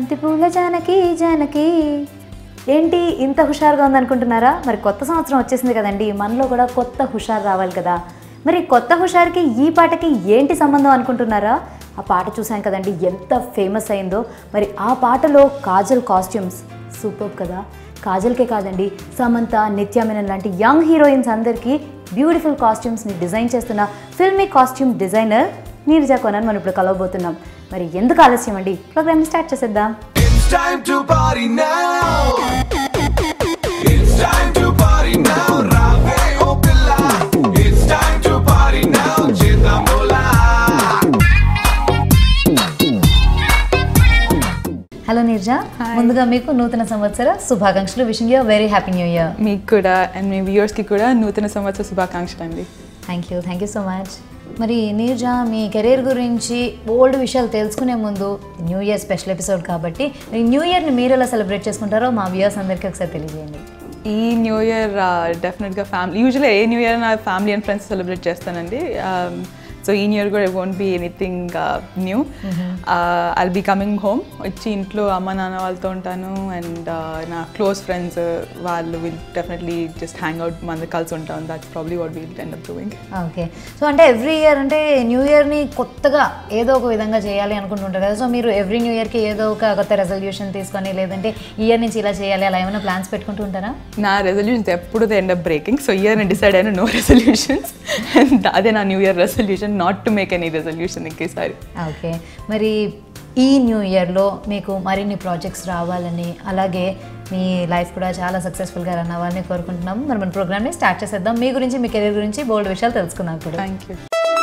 బంతిపూల జానకి జానకి ఏంటి ఇంత హుషారుగా ఉందనుకుంటున్నారా మరి కొత్త సంవత్సరం వచ్చేసింది కదండి మనలో కూడా కొత్త హుషారు రావాలి కదా మరి కొత్త హుషారుకి ఈ పాటకి ఏంటి సంబంధం అనుకుంటున్నారా ఆ పాట చూసాం కదండి ఎంత ఫేమస్ అయిందో మరి ఆ పాటలో కాజల్ కాస్ట్యూమ్స్ సూపర్ కదా కాజల్కే కాదండి సమంత నిత్య మెనన్ లాంటి యంగ్ హీరోయిన్స్ అందరికీ బ్యూటిఫుల్ కాస్ట్యూమ్స్ని డిజైన్ చేస్తున్న ఫిల్మీ కాస్ట్యూమ్ డిజైనర్ నీరజా కొనని మనం ఇప్పుడు కలవబోతున్నాం మరి ఎందుకు ఆలస్యం అండి ప్రోగ్రామ్ స్టార్ట్ చేసేద్దాం It's time to party now. It's time to party now. Rave oh pilla. It's time to party now. Chindamula. Hello Neeraja ముందుగా మీకు నూతన సంవత్సర శుభాకాంక్షలు wishing you very happy new year మీకు కూడా అండ్ మీ వ్యూవర్స్కి కూడా నూతన సంవత్సర శుభాకాంక్షలు అండి thank you thank you so much మరి నీరజా మీ కెరీర్ గురించి ఓల్డ్ విషయాలు తెలుసుకునే ముందు న్యూ ఇయర్ స్పెషల్ ఎపిసోడ్ కాబట్టి ఈ న్యూ ఇయర్ని మీరు ఎలా సెలబ్రేట్ చేసుకుంటారో మా వ్యూయర్స్ అందరికీ ఒకసారి తెలియజేయండి ఈ న్యూ ఇయర్ డెఫినెట్గా family usually a new year నా ఫ్యామిలీ అండ్ ఫ్రెండ్స్ సెలబ్రేట్ చేస్తానండి సో ఈ న్యూ ఇయర్ కూడా won't be anything new I'll be coming home వచ్చి ఇంట్లో అమ్మ నాన్న వాళ్ళతో ఉంటాను అండ్ నా క్లోజ్ ఫ్రెండ్స్ వాళ్ళు will definitely just hang out మన కలిసి ఉంటాం that's probably what we'll end up doing okay so అంటే ఎవ్రీ ఇయర్ అంటే న్యూ ఇయర్ని కొత్తగా ఏదో ఒక విధంగా చేయాలి అనుకుంటుంటారు కదా సో మీరు ఎవ్రీ న్యూ ఇయర్కి ఏదో ఒక కొత్త రెజల్యూషన్ తీసుకొని లేదంటే ఈ ఇయర్ నుంచి ఇలా చేయాలి అలా ఏమైనా ప్లాన్స్ పెట్టుకుంటూ ఉంటారా నా రెజల్యూషన్స్ ఎప్పుడు end up breaking so year నేను డిసైడ్ అయిన నో రెజల్యూషన్స్ అండ్ అదే నా new year resolution not to make any resolution ఇంకేసారి ఓకే మరి ఈ న్యూ ఇయర్లో మీకు మరిన్ని ప్రాజెక్ట్స్ రావాలని అలాగే మీ లైఫ్ కూడా చాలా సక్సెస్ఫుల్గా రన్ అవ్వాలని కోరుకుంటున్నాము మరి మన ప్రోగ్రామ్ని స్టార్ట్ చేసేద్దాం మీ గురించి మీ కెరీర్ గురించి బోల్డ్ విషయాలు తెలుసుకుందాం ఇప్పుడు థ్యాంక్ యూ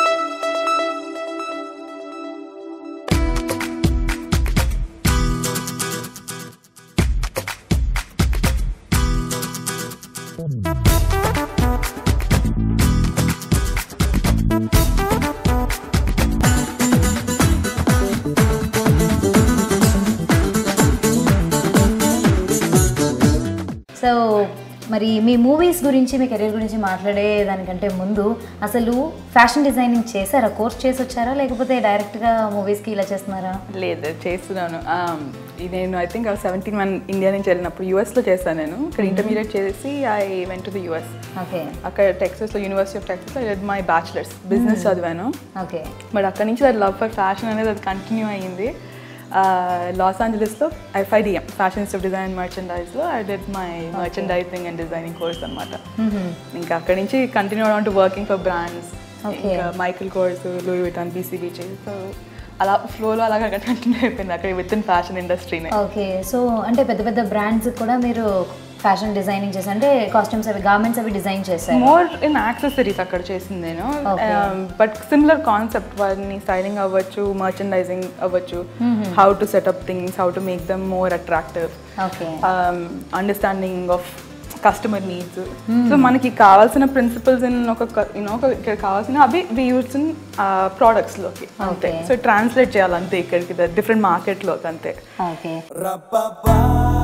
సో మరి మీ మూవీస్ గురించి మీ కెరీర్ గురించి మాట్లాడే దానికంటే ముందు అసలు ఫ్యాషన్ డిజైనింగ్ చేశారా కోర్స్ చేసి వచ్చారా లేకపోతే డైరెక్ట్గా మూవీస్కి ఇలా చేస్తున్నారా లేదు చేస్తున్నాను Um, ఇది నేను I think seventeen one India నుంచి వెళ్ళినప్పుడు యూఎస్లో చేశాను నేను ఇక్కడ ఇంటర్మీడియట్ చేసి I went to the US okay అక్కడ టెక్సస్లో యూనివర్సిటీ ఆఫ్ టెక్సస్లో ఐ మై బ్యాచులర్స్ బిజినెస్ చదివాను ఓకే బట్ అక్కడ నుంచి అది లవ్ ఫర్ ఫ్యాషన్ అనేది అది కంటిన్యూ అయ్యింది లాస్ ఏంజలస్లో ఎఫ్ఐడిఎం ఫ్యాషన్ ఇన్స్టిట్యూట్ డిజైన్ మర్చెండైజ్లో I did my merchandising and designing course అనమాట ఇంకా అక్కడి నుంచి continue on to working for brands Okay. ఇంకా Michael Kors Louis Vuitton BCB so అలా ఫ్లోలో అలాగా కంటిన్యూ అయిపోయింది అక్కడ విత్ ఇన్ ఫ్యాషన్ ఇండస్ట్రీనే ఓకే సో అంటే పెద్ద పెద్ద బ్రాండ్స్ కూడా మీరు ఫ్యాషన్ డిజైనింగ్ చేసి అంటే కాస్ట్యూమ్స్ అవి గార్మెంట్స్ అవి డిజైన్ చేశారు మోర్ ఇన్ యాక్సెసరీస్ అక్కడ చేసింది నేను Okay. బట్ సిమిలర్ కాన్సెప్ట్ వాటిని స్టైలింగ్ అవ్వచ్చు మర్చెండైజింగ్ అవ్వచ్చు how to set up things how to make them more attractive okay understanding of customer needs so మనకి కావాల్సిన ప్రిన్సిపల్స్ ఇన్ ఒక యూనో ఒక ఇక్కడ కావాల్సిన అవి వి యూస్ ఇన్ ప్రోడక్ట్స్లోకి అంతే Okay. సో ట్రాన్స్లేట్ చేయాలి అంతే ఇక్కడికి డిఫరెంట్ మార్కెట్లోకి అంతే okay Ra-ba-ba.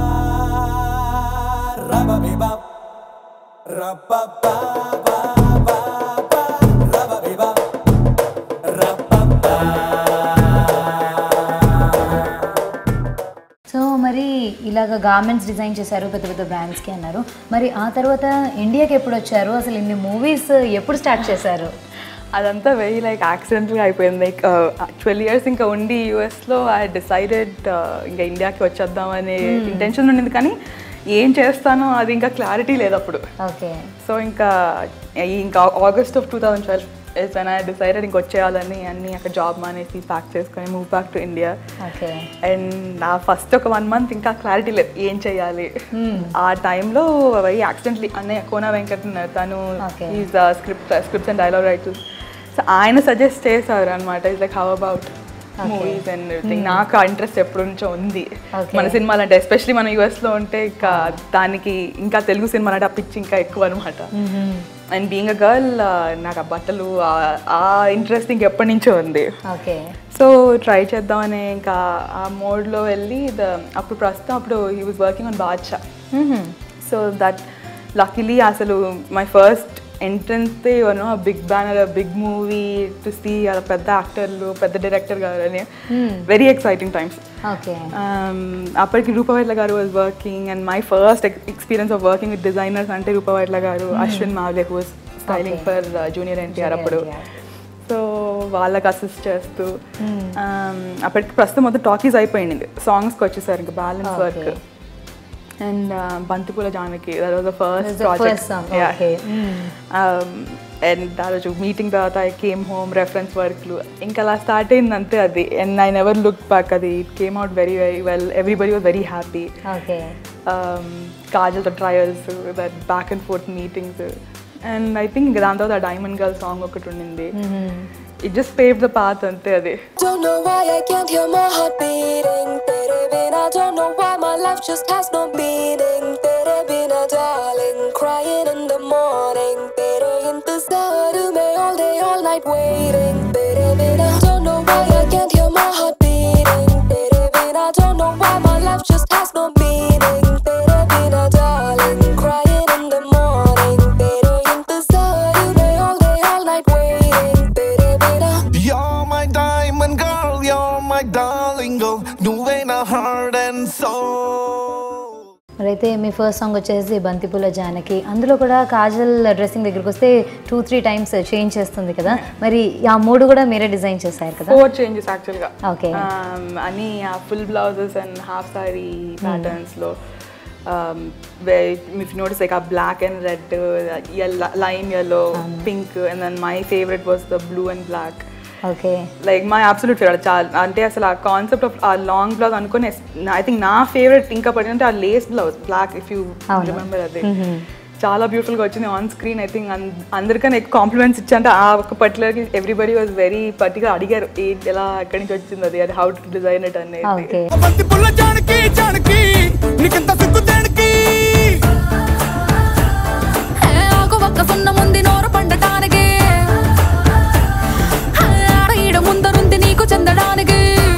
Ra-ba-be-bop. Ra-ba-ba. Ra-ba-be-bop. Ra-ba-ba. So మరి ఇలాగ గార్మెంట్స్ డిజైన్ చేశారు పెద్ద పెద్ద బ్రాండ్స్కి అన్నారు మరి ఆ తర్వాత ఇండియాకి ఎప్పుడు వచ్చారు అసలు ఇన్ని మూవీస్ ఎప్పుడు స్టార్ట్ చేశారు అదంతా వెరీ లైక్ యాక్సిడెంటల్గా అయిపోయింది లైక్ ట్వెల్వ్ ఇయర్స్ ఇంకా ఉండి యూఎస్లో ఐ డిసైడెడ్ ఇంకా ఇండియాకి వచ్చేద్దామనే ఇంటెన్షన్ ఉండింది కానీ ఏం చేస్తానో అది ఇంకా క్లారిటీ లేదు అప్పుడు ఓకే సో ఇంకా ఈ ఇంకా August of two thousand twelve is when I decided ఇంక వచ్చేయాలని అన్ని అక్కడ జాబ్ మానేసి ప్యాక్ చేసుకొని move back to India okay and నా ఫస్ట్ ఒక వన్ మంత్ ఇంకా క్లారిటీ లేదు ఏం చేయాలి ఆ టైంలో వెరీ యాక్సిడెంట్లీ అన్నయ్య కోన వెంకట్ ఉన్నారు తను Okay. Is script scripts and dialogue writers so ఆయన సజెస్ట్ చేశారు అనమాట is like how about movies and everything నాకు ఆ ఇంట్రెస్ట్ ఎప్పటి నుంచో ఉంది Okay. మన సినిమాలు అంటే ఎస్పెషలీ మన యూఎస్లో ఉంటే ఇంకా దానికి ఇంకా తెలుగు సినిమాలు అంటే ఆ పిచ్చి ఇంకా ఎక్కువ అనమాట అండ్ బీయింగ్ అ గర్ల్ నాకు ఆ బట్టలు ఆ- ఆ ఇంట్రెస్ట్ ఇంకెప్పటి నుంచో ఉంది ఓకే సో ట్రై చేద్దామని ఇంకా ఆ మోడ్లో వెళ్ళి ద అప్పుడు ప్రస్తుతం అప్పుడు he was working on Baadshah so that luckily అసలు my first entrance you know big banner big movie to see అలా పెద్ద యాక్టర్లు పెద్ద డైరెక్టర్ గారు అని very exciting times okay Um, అప్పటికి రూపవైట్ల గారు was working and my first experience of working with designers అంటే రూపవైట్ల గారు Ashwin Mavle who was styling Okay. For junior NTR అప్పుడు NTR. సో వాళ్ళకి అసిస్ట్ చేస్తూ um, అప్పటికి ప్రస్తుతం మొత్తం టాకీస్ అయిపోయింది సాంగ్స్కి వచ్చేసారు ఇంకా balance work Okay. And Banthipoola Janaki that was the That's first the project first song, okay. Mm. And ఆ రోజు మీటింగ్ తర్వాత ఐ కేమ్ హోమ్ రెఫరెన్స్ వర్క్లు ఇంకా అలా స్టార్ట్ అయింది అంతే అది and I never look back అది it came out very very well everybody was very happy okay కాజల్తో trials that back and forth meetings and I think దాని తర్వాత డైమండ్ గర్ల్ సాంగ్ ఒకటి ఉండింది it just pave the path అంతే అది Don't know why I can't hear my heart beating. Tere bina, don't know why my life just has no meaning. Tere bina, darling, crying in the morning. Tere intezar mein all day, all night waiting. Tere bina, don't know why I can't hear my heart beating. Tere bina, don't know why my life just has no meaning. Tere bina, darling, crying in the morning. Tere intezar mein all day, all night waiting. Tere bina. You're my diamond girl, you're my darling girl. నువ్వే నా heart and soul. మరైతే మీ first song వచ్చేసి బంతిపూల జానకి అందులో కూడా Kajal dressing దగ్గరికి వస్తే two three times change చేస్తుంది కదా మరి ఆ మూడు కూడా మీరే డిజైన్ చేశారు కదా ఫోర్ చేంజెస్ యాక్చువల్గా Okay. అని ఆ full blouses and half sari ప్యాటర్న్స్లో ఇఫ్ నోటిస్ లైక్ ఆ black and red lime yellow pink and then my favourite was the blue and black okay like my absolute favourite చాలా అంటే అసలు ఆ కాన్సెప్ట్ ఆఫ్ ఆ లాంగ్ బ్లౌజ్ అనుకుని I think నా favourite ఇంకా పడిందంటే ఆ lace blouse black if you అవును. రిమెంబర్ అది చాలా beautiful గా వచ్చింది ఆన్ స్క్రీన్ ఐ థింక్ అందరికన్నా ఎక్కువ కాంప్లిమెంట్స్ ఇచ్చంటే ఆ ఒక particular everybody was very particular అడిగారు ఏంటి ఎలా ఎక్కడి నుంచి వచ్చింది అది అది హౌ టు డిజైన్ ఇట్ అనేది ఓకే బంతి పుల్ల జానకి జానకి నీకెంత సిగ్గు దేనికి ఆకు ఒక్క సున్న ముందు నోరు పండటానికి ఆడ ఈడ ముందరుంది నీకు చెందడానికి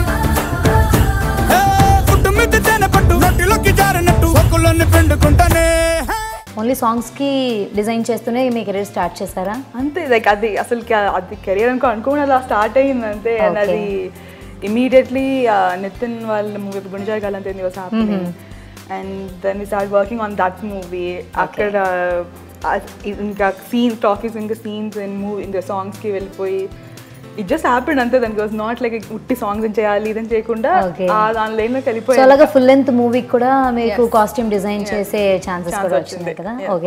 ఏ, పుట్టు మిద్ది తేనె పట్టు నొట్టిలోకి జారినట్టు ఒక్కులన్నీ పిండుకుంటానే ఓన్లీ సాంగ్స్కి డిజైన్ చేస్తూనే మీ కెరీర్ స్టార్ట్ చేశారా అంతే లైక్ అది అసలు అది కెరియర్ అనుకో అనుకోని అలా స్టార్ట్ అయ్యింది అంతే అండ్ Okay. అది ఇమీడియట్లీ నితిన్ వాళ్ళ మూవీ గుండెజారి కాలంతే was happening and then we start working on that movie అక్కడ ఆ, ఇంకా సీన్ టాకీస్ ఇంకా సీన్స్ ఇన్ మూవీ ఇంకా సాంగ్స్కి వెళ్ళిపోయి ఇట్ జస్ట్ హ్యాపెండ్ అంతే దానికి వాజ్ నాట్ లైక్ ఉట్టి సాంగ్స్ చేయాలి ఇదని చేయకుండా Okay. ఆ దాని లైన్లోకి సో వెళ్ళిపోయి అలాగా ఫుల్ లెంత్ మూవీకి కూడా మీకు Yes. కాస్ట్యూమ్ డిజైన్ చేసే ఛాన్సెస్ Chance కూడా వచ్చింది. వచ్చినాయి కదా Yeah. ఓకే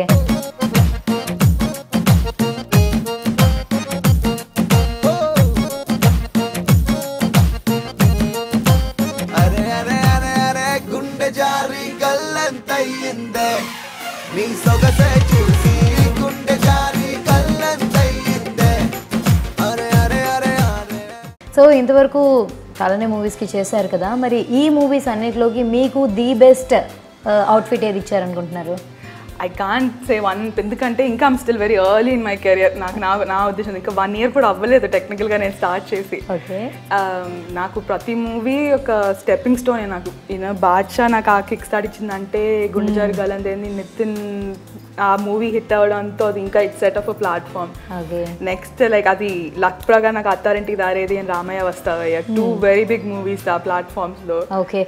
అరే అరే అరే అరే గుండె జారి గల్లంతయ్యిందే నీ సొగసే చూసి గుండె జారి గల్లంతయ్యిందే అరే అరే అరే అరే సో ఇంతవరకు చాలానే మూవీస్కి చేశారు కదా మరి ఈ మూవీస్ అన్నిటిలోకి మీకు ది బెస్ట్ అవుట్ఫిట్ ఏది ఇచ్చారనుకుంటున్నారు ఐ కాంట్ సే వన్ ఎందుకంటే ఇంకా I'm still very early in my career నాకు నా నా ఉద్దేశం ఇంకా వన్ ఇయర్ కూడా అవ్వలేదు టెక్నికల్గా నేను స్టార్ట్ చేసి ఓకే Um, నాకు ప్రతి మూవీ ఒక స్టెప్పింగ్ స్టోన్ నాకు ఈయన బాద్షా నాకు ఆ కిక్ స్టార్ట్ ఇచ్చిందంటే గుండె జారి గలందేంది నితిన్ ఆ మూవీ హిట్ అవ్వడంతో అది ఇంకా it set off a platform okay next like అది లక్ ప్రగా నాకు అత్తారింటికి దారేది అని Ramayya Vasthavayya two very big movies ఆ ప్లాట్ఫామ్స్లో ఓకే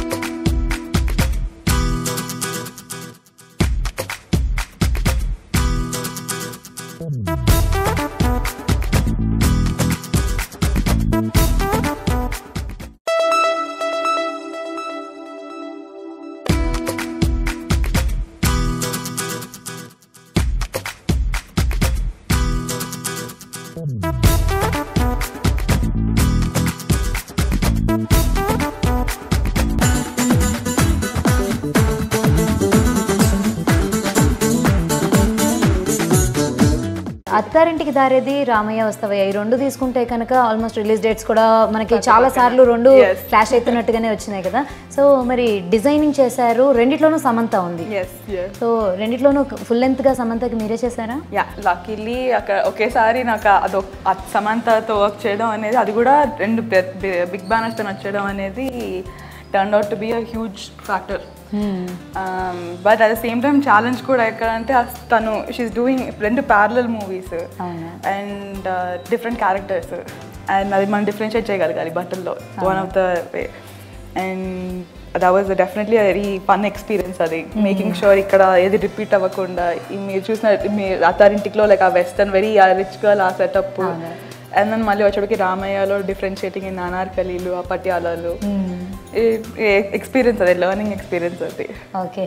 అత్తారింటికి దారేది రామయ్య వస్తావయ్య ఈ రెండు తీసుకుంటే కనుక ఆల్మోస్ట్ రిలీజ్ డేట్స్ కూడా మనకి చాలా సార్లు రెండు Yes. ఫ్లాష్ అవుతున్నట్టుగానే వచ్చినాయి కదా సో మరి డిజైనింగ్ చేశారు రెండిట్లోనూ సమంత ఉంది ఎస్ ఎస్ సో రెండిట్లోనూ ఫుల్ లెంత్ గా సమంతకి మీరే చేశారా యా లక్కీలీ అక్కడ ఒకేసారి నాకు అదో సమంతతో వర్క్ చేయడం అనేది అది కూడా రెండు బిగ్ బ్యానర్స్తో వచ్చేయడం అనేది turn out to be a huge factor but at the same time challenge కూడా ఎక్కడంటే అస్- తను షీఈస్ డూయింగ్ రెండు ప్యారలల్ మూవీస్ అవునా. అండ్ డిఫరెంట్ క్యారెక్టర్స్ అండ్ అది మనం డిఫరెన్షియేట్ చేయగలగాలి బట్టల్లో one of the way and that was definitely very fun experience అది మేకింగ్ షూర్ ఇక్కడ ఏది రిపీట్ అవ్వకుండా ఈ మీరు చూసిన మీ అత్తారింటిలో లైక్ ఆ వెస్టర్న్ వెరీ రిచ్ గర్ల్ ఆ సెటప్ అండ్ దెన్ మళ్ళీ వచ్చేటికి రామయ్యలో డిఫరెన్షియేటింగ్ ఇన్ అనార్కలీలు ఆ పట్యాలాలు ఎక్స్పీరియన్స్ అది లెర్నింగ్ ఎక్స్పీరియన్స్ అది okay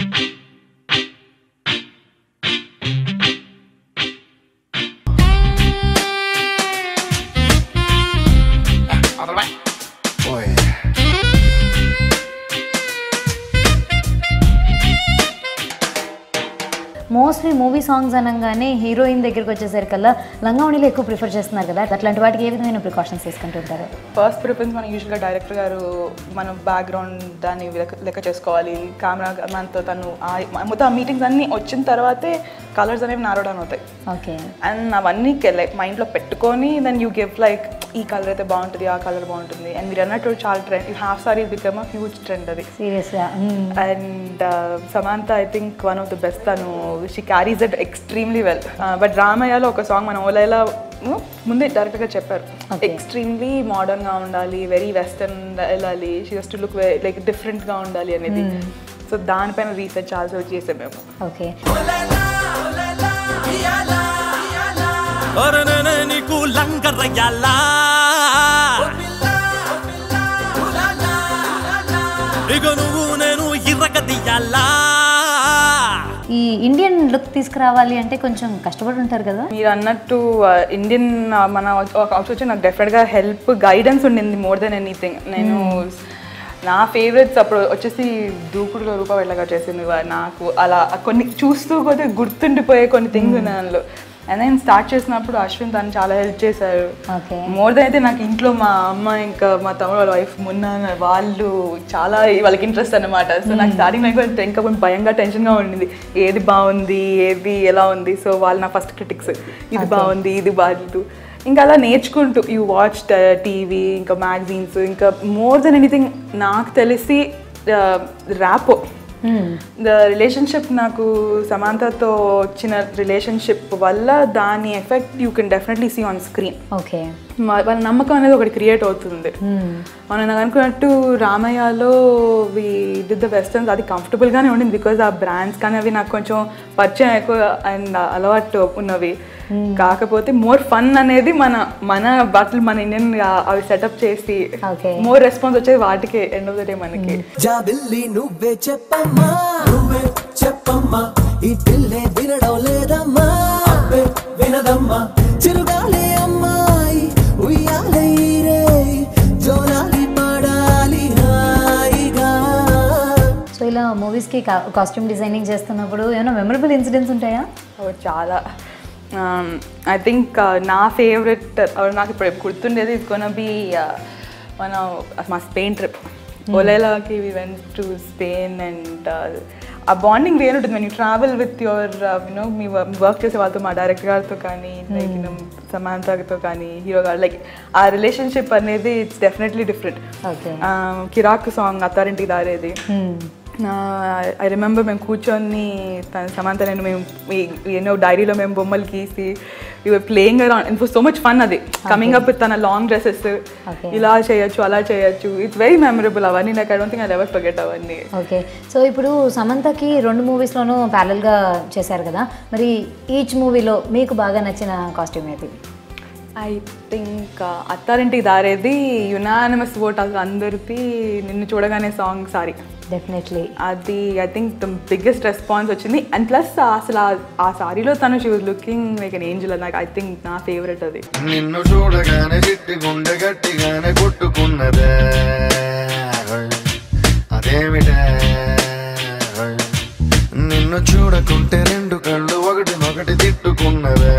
Boy. Mostly movie songs అనగానే హీరోయిన్ దగ్గరికి వచ్చేసరికల్లా లంగావణిలో ఎక్కువ ప్రిఫర్ చేస్తున్నారు కదా అట్లాంటి వాటికి ఏ విధమైన ప్రికాషన్స్ తీసుకుంటుంటారు ఫస్ట్ ప్రిఫరెన్స్ మనం యూజువల్గా డైరెక్టర్ గారు మన బ్యాక్గ్రౌండ్ దాన్ని లెక్క లెక్క చేసుకోవాలి కెమెరా మనతో తను ఆ- మొత్తం ఆ మీటింగ్స్ అన్నీ వచ్చిన తర్వాతే కలర్స్ అనేవి నారో డౌన్ అవుతాయి ఓకే అండ్ అవన్నీ లైక్ మైండ్లో పెట్టుకొని దెన్ యూ గివ్ లైక్ ఈ కలర్ అయితే బాగుంటుంది ఆ కలర్ బాగుంటుంది అండ్ మీరు అన్నట్టు చాలా trend half sari become a huge trend అది సీరియస్గా and Samantha I think one of the best తను she carries it extremely well but రామయ్యలో ఒక సాంగ్ మన ఓలైలా ముందే డైరెక్ట్గా చెప్పారు Okay. ఎక్స్ట్రీమ్లీ మోడర్న్గా ఉండాలి వెరీ వెస్టర్న్ వెళ్ళాలి she has to look like డిఫరెంట్గా ఉండాలి అనేది సో దానిపైన రీసెర్చ్ చాలా చేసాం మేము ఓకే ఒరనన నీకు లంగరయ్యాలా ఇక నువ్వు నేను ఇరగదీయాలా ఈ ఇండియన్ లుక్ తీసుకురావాలి అంటే కొంచెం కష్టపడి ఉంటారు కదా మీరు అన్నట్టు ఇండియన్ మన అవుట్స్ వచ్చి నాకు డెఫినెట్గా హెల్ప్ గైడెన్స్ ఉండింది మోర్ దెన్ ఎనీథింగ్ నేను నా ఫేవరెట్స్ అప్పుడు వచ్చేసి దూకుడులో రూప వెళ్ళగా చేసింది వా- నాకు అలా కొన్ని చూస్తూ కొద్ది గుర్తుండిపోయే కొన్ని థింగ్స్ ఉన్నాయి అందులో అండ్ నేను స్టార్ట్ చేసినప్పుడు అశ్విన్ తను చాలా హెల్ప్ చేశారు ఓకే మోర్ దెన్ అయితే నాకు ఇంట్లో మా అమ్మ ఇంకా మా తమ్ముడు వాళ్ళ వైఫ్ మున్న వాళ్ళు చాలా వాళ్ళకి ఇంట్రెస్ట్ అన్నమాట సో నాకు స్టార్టింగ్ నాకు ఇంకా కొంచెం భయంగా టెన్షన్గా ఉండింది ఏది బాగుంది ఏది ఎలా ఉంది సో వాళ్ళు నా ఫస్ట్ క్రిటిక్స్ ఇది బాగుంది ఇది బాగాలేదు ఇంకా అలా నేర్చుకుంటూ యూ వాచ్ టీవీ ఇంకా మ్యాగజైన్స్ ఇంకా మోర్ దెన్ ఎనీథింగ్ నాకు తెలిసి ర్యాపో ద రిలేషన్షిప్ నాకు సమాంతతో వచ్చిన రిలేషన్షిప్ వల్ల దాని effect you can definitely see on screen okay వాళ్ళ నమ్మకం అనేది ఒకటి క్రియేట్ అవుతుంది మనం నాకు అనుకున్నట్టు రామయ్యలో వి డిడ్ ద వెస్టర్న్స్ అది కంఫర్టబుల్గానే ఉండింది బికాజ్ ఆ బ్రాండ్స్ కానీ అవి నాకు కొంచెం పరిచయం ఎక్కువ అండ్ అలవాటు ఉన్నవి కాకపోతే మోర్ ఫన్ అనేది మన మన బట్టలు మన ఇండియన్ అవి సెటప్ చేసి Okay. మోర్ రెస్పాన్స్ వచ్చేది వాటికి ఎండ్ ఆఫ్ ద డే మనకి జాబిల్లి నువ్వే చెప్పమ్మా నువ్వే చెప్పమ్మా ఈ పిల్లే వినడం లేదమ్మా అబ్బే వినదమ్మా చిరుగాలే అమ్మాయి ఉయ్యాలే రే జోలాలి పాడాలి హాయిగా సో ఇలా మూవీస్కి కాస్ట్యూమ్ డిజైనింగ్ చేస్తున్నప్పుడు ఏమైనా మెమరబుల్ ఇన్సిడెంట్స్ ఉంటాయా ఓ, చాలా ఐ థింక్ నా ఫేవరెట్ నాకు ఇప్పుడు గుర్తుండేది ఇట్స్ కొన బి మన మా స్పెయిన్ ట్రిప్ ఒలేలాకి we went to Spain and ఆ బాండింగ్ వేరే ఉంటుంది you travel with your you know మీ వర్క్ చేసే వాళ్ళతో మా డైరెక్టర్ గారితో కానీ లైక్ యూనో సమాంతతో కానీ హీరో గారు లైక్ ఆ రిలేషన్షిప్ అనేది ఇట్స్ డెఫినెట్లీ డిఫరెంట్ ఓకే కిరాక్ song Attarintiki Daredi I remember మేము కూర్చొని తన సమాంత నేను మేము ఈ- ఎన్నో డైరీలో మేము బొమ్మలు గీసి ఇవి playing around it so much fun అది కమింగ్ అప్ విత్ తన లాంగ్ డ్రెస్సెస్ Okay. ఇలా చేయొచ్చు అలా చేయొచ్చు ఇట్స్ వెరీ మెమరబుల్ అవన్నీ నాకు I don't think I ever forget అవన్నీ ఓకే సో ఇప్పుడు సమంతకి రెండు మూవీస్లోనూ ప్యారల్గా చేశారు కదా మరి ఈచ్ మూవీలో మీకు బాగా నచ్చిన కాస్ట్యూమ్ ఏది ఐ థింక్ అత్తారింటికి దారేది యునానిమస్ ఓట్ అసలు అందరిది నిన్ను చూడగానే సాంగ్ సారీ డెఫినెట్లీ అది I think the biggest response వచ్చింది అండ్ ప్లస్ అసలు ఆ- ఆ సారీలో తను she was looking like an angel నాకు ఐ థింక్ నా ఫేవరెట్ అది నిన్ను చూడగానే చిట్టి గుండె గట్టిగానే కొట్టుకున్నదే అదేమిటే నిన్ను చూడకుంటే రెండు కళ్ళు ఒకటినొకటి తిట్టుకున్నదే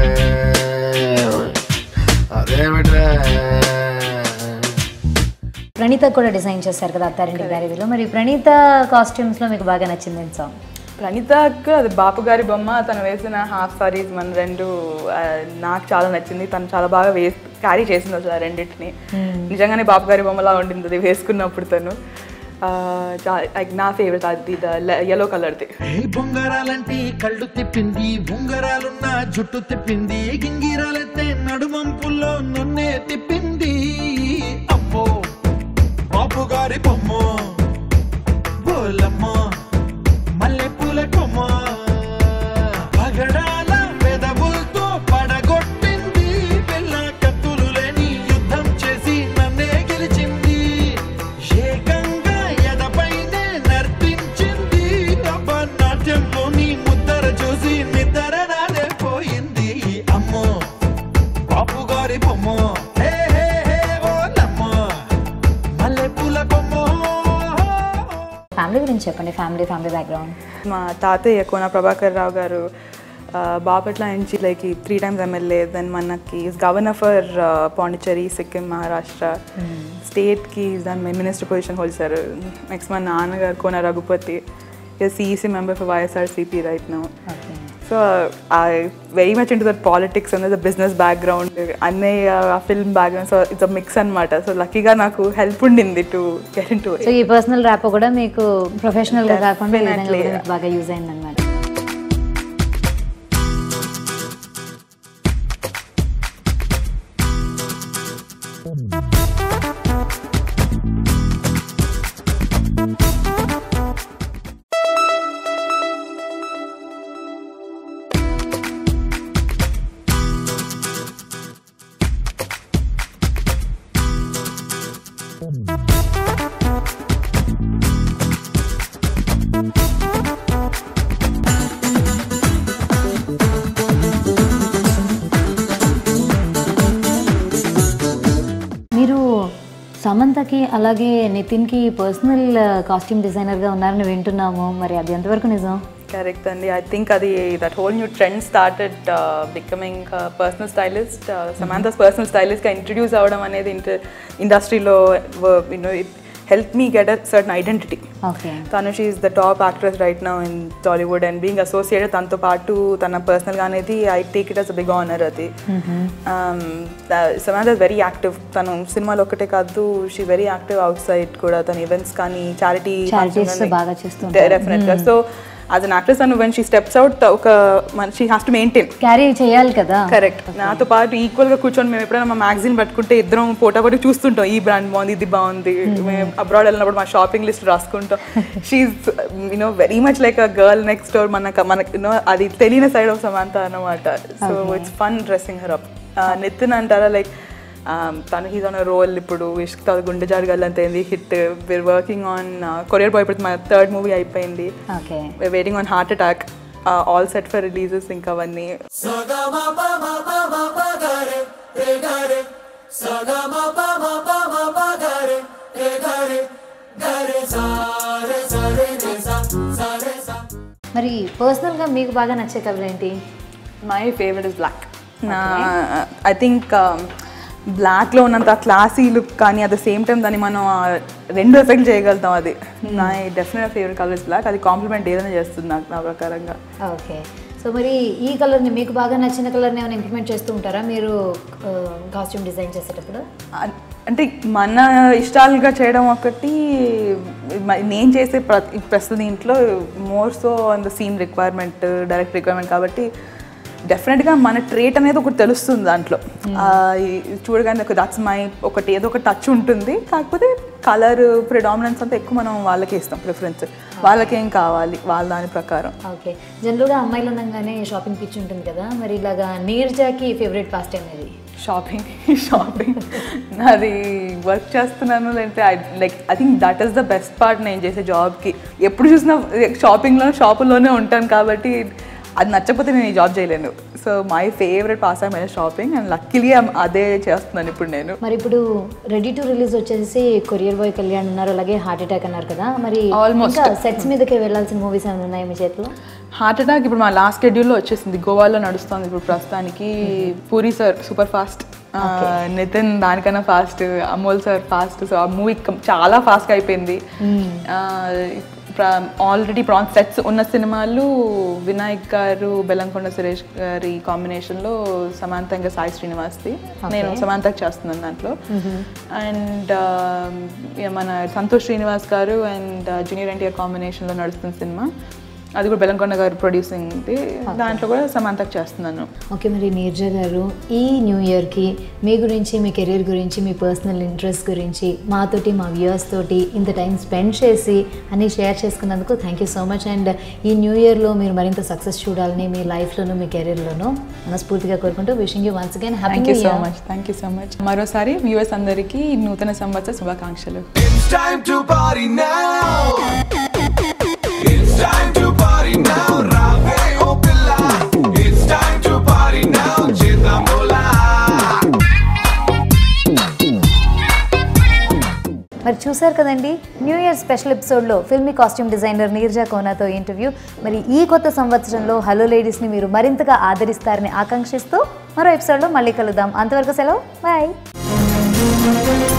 అదేమిటే ప్రణీత కూడా డిజైన్ చేశారు కదా అత్తారింటి దారిలో మరి ప్రణీత కాస్ట్యూమ్స్లో మీకు బాగా నచ్చింది ఏం సాంగ్ ప్రణీతకు అది బాపు గారి బొమ్మ తను వేసిన హాఫ్ సారీస్ మన రెండు ఆ, నాకు చాలా నచ్చింది తను చాలా బాగా వే క్యారీ చేసింది అసలు ఆ రెండింటిని నిజంగానే బాపు గారి బొమ్మలా ఉండింది అది వేసుకున్నప్పుడు తను ఆ, చా- like నా ఫేవరెట్ అది ఎల్లో కలర్ది ఏ బొంగరాలంటే కళ్ళు తిప్పింది ఉంగరాలున్న జుట్టు తిప్పింది గింగిరాలెత్తే నడుమంపుల్లో నన్నే తిప్పింది అమ్మో బాబు గారి బొమ్మ బోలమ్మ మల్లెపూల కొమ్మ పగడాల పెదవులతో పడగొట్టింది పిల్ల కత్తులు లేని యుద్ధం చేసి నన్నే గెలిచింది ఏకంగా ఎదపైనే నర్తించింది రబ్బ నాట్యంలోని ముద్దర చూసి నిద్ర నాదే పోయింది అమ్మో బాపు గారి బొమ్మ హే హే హే ఓలమ్మ మల్లెపూల కొమ్మ ఫ్యామిలీ గురించి చెప్పండి ఫ్యామిలీ ఫ్యామిలీ బ్యాక్గ్రౌండ్ మా తాతయ్య కోన ప్రభాకర్ రావు గారు ఆ, బాపట్ల నుంచి like three times MLA then మనకి గవర్నర్ ఫర్ పాండిచ్చేరి సిక్కిం మహారాష్ట్ర స్టేట్కి దాని మినిస్టర్ పొజిషన్ హోల్సారు నెక్స్ట్ మా నాన్నగారు Kona Raghupathi CEC member for YSRCP right now okay so I very much into that politics and the business background అన్నయ్య film background so it's a mix అనమాట so లక్కీగా నాకు హెల్ప్ ఉండింది to get in to so ఈ personal rapport కూడా మీకు professional గా కాకుండా ఈ విధంగా Definitely. కూడా మీకు బాగా యూజ్ అయింది అనమాట మీరు సమంతకి అలాగే నితిన్కి పర్సనల్ కాస్ట్యూమ్ డిజైనర్గా ఉన్నారని వింటున్నాము మరి అది ఎంతవరకు నిజం కరెక్ట్ అండి ఐ థింక్ అది that whole new trend started becoming personal stylist Samantha's personal స్టైలిస్ట్గా ఇంట్రడ్యూస్ అవ్వడం అనేది ఇంటర్ ఇండస్ట్రీలో you know it help me get a certain identity okay తను she's the top actress right now in Tollywood and being associated తనతో పాటు తన పర్సనల్గా అనేది I take it as big honour అది సమాజ్ వెరీ యాక్టివ్ తను సినిమాలో ఒకటే కాదు she very active outside కూడా తన ఈవెంట్స్ కానీ చారిటీ Charities బాగా చేస్తుంటారు. డెఫినెట్గా సో యాజ్ అన్ యాక్ట్రెస్ తను వెన్ షీ స్టెప్స్ అవుట్ ఒక she has to maintain carry చేయాలి కదా కరెక్ట్ నాతో పాటు ఈక్వల్ గా కూర్చొని మేము ఎప్పుడైనా మా మ్యాగజైన్ పట్టుకుంటే ఇద్దరం పోటా పట్టి చూస్తుంటాం ఈ బ్రాండ్ బాగుంది ఇది బాగుంది మేము అబ్రాడ్ వెళ్ళినప్పుడు మా షాపింగ్ లిస్ట్ రాసుకుంటాం she's you know very much like a girl next door మనకు మనకు యూనో అది తెలియని సైడ్ ఆఫ్ సమాంత అన్నమాట so it's fun dressing her up Nithin అంటారా లైక్ తను హీజ్ ఆన్ రోల్ ఇప్పుడు ఇష్క్ తా గుండె జారగల్లంత అయింది hit we're working on Courier Boy ఇప్పుడు మా థర్డ్ మూవీ అయిపోయింది okay waiting on Heart Attack all set for releases ఇంకా అవన్నీ మరి పర్సనల్గా మీకు బాగా నచ్చే కలర్ ఏంటి మై ఫేవరెట్ ఇస్ బ్లాక్ నా ఐ థింక్ బ్లాక్లో ఉన్నంత క్లాసీ లుక్ కానీ అట్ ద సేమ్ టైం దాన్ని మనం ఆ, రెండు ఎఫెక్ట్ చేయగలుగుతాం అది నా definite favourite colour is black అది కాంప్లిమెంట్ ఏదైనా చేస్తుంది నాకు నా ప్రకారంగా ఓకే సో మరి ఈ కలర్ని మీకు బాగా నచ్చిన కలర్ని ఏమైనా ఇంప్లిమెంట్ చేస్తూ ఉంటారా మీరు కాస్ట్యూమ్ డిజైన్ చేసేటప్పుడు అన్- అంటే మన ఇష్టాలుగా చేయడం ఒకటి మ- నేను చేసే ప్ర- ప్రస్తుత దీంట్లో more so on the scene requirement direct requirement కాబట్టి డెఫినెట్గా మన ట్రేట్ అనేది ఒకటి తెలుస్తుంది దాంట్లో ఆ, ఈ- చూడగానే ఒక దట్స్ మై ఒకటి ఏదో ఒక టచ్ ఉంటుంది కాకపోతే కలర్ ప్రిడామినెన్స్ అంతా ఎక్కువ మనం వాళ్ళకే ఇస్తాం ప్రిఫరెన్స్ వాళ్ళకేం కావాలి వాళ్ళ దాని ప్రకారం ఓకే జనరల్గా అమ్మాయిలు ఉండగానే షాపింగ్ పిచ్ ఉంటుంది కదా మరి ఇలాగా నీర్జాకి ఫేవరెట్ పాస్ట్ టైం ఇది షాపింగ్ షాపింగ్ నాది వర్క్ చేస్తున్నాను లేదంటే like I think that is the best part నేను చేసే జాబ్కి ఎప్పుడు చూసినా షాపింగ్లో షాపుల్లోనే ఉంటాను కాబట్టి అది నచ్చకపోతే నేను ఈ జాబ్ చేయలేను so my favourite pass time అయిన షాపింగ్ అండ్ లక్కీలీ అదే చేస్తున్నాను ఇప్పుడు నేను మరి ఇప్పుడు రెడీ టు రిలీజ్ వచ్చేసి కొరియర్ బాయ్ కళ్యాణ్ ఉన్నారు అలాగే హార్ట్ అటాక్ అన్నారు కదా మరి Almost. సెట్స్ మీదకి వెళ్ళాల్సిన మూవీస్ ఏమైనా ఉన్నాయి మీ చేతిలో హార్ట్ అటాక్ ఇప్పుడు మా లాస్ట్ షెడ్యూల్లో వచ్చేసింది గోవాలో నడుస్తుంది ఇప్పుడు ప్రస్తుతానికి Puri sir super fast Nithin దానికన్నా fast Amol sir fast so ఆ మూవీ చాలా ఫాస్ట్గా అయిపోయింది ఆల్రెడీ ప్రాన్ సెట్స్ ఉన్న సినిమాలు వినాయక్ గారు బెల్లంకొండ సురేష్ గారి కాంబినేషన్లో సమాంత ఇంకా సాయి శ్రీనివాస్ది నేను సమాంతకి చేస్తున్నాను దాంట్లో అండ్ మన సంతోష్ శ్రీనివాస్ గారు అండ్ జూనియర్ ఎన్టీఆర్ కాంబినేషన్లో నడుస్తున్న సినిమా అది కూడా బెలంకొండ గారు ప్రొడ్యూసింగ్ దాంట్లో కూడా సమాంతకు చేస్తున్నాను ఓకే మరి నీర్జా గారు ఈ న్యూ ఇయర్కి మీ గురించి మీ కెరీర్ గురించి మీ పర్సనల్ ఇంట్రెస్ట్ గురించి మాతోటి మా వ్యూయర్స్ తోటి ఇంత టైం స్పెండ్ చేసి అన్ని షేర్ చేసుకున్నందుకు thank you so much and ఈ న్యూ ఇయర్లో మీరు మరింత సక్సెస్ చూడాలని మీ లైఫ్లోనూ మీ కెరీర్లోనూ మనస్ఫూర్తిగా కోరుకుంటూ wishing you once again happy thank you so much thank you so much మరోసారి వ్యూవర్స్ అందరికీ నూతన సంవత్సర శుభాకాంక్షలు It's time to party now. It's time to party now. Rave oh pilla. It's time to party now. Chindamula. మరి చూశారు కదండి new year special ఎపిసోడ్లో filmy costume designer Neerja కోనాతో ఇంటర్వ్యూ మరి ఈ కొత్త సంవత్సరంలో హలో లేడీస్ని మీరు మరింతగా ఆదరిస్తారని ఆకాంక్షిస్తూ మరో ఎపిసోడ్లో మళ్ళీ కలుద్దాం అంతవరకు సెలవు బాయ్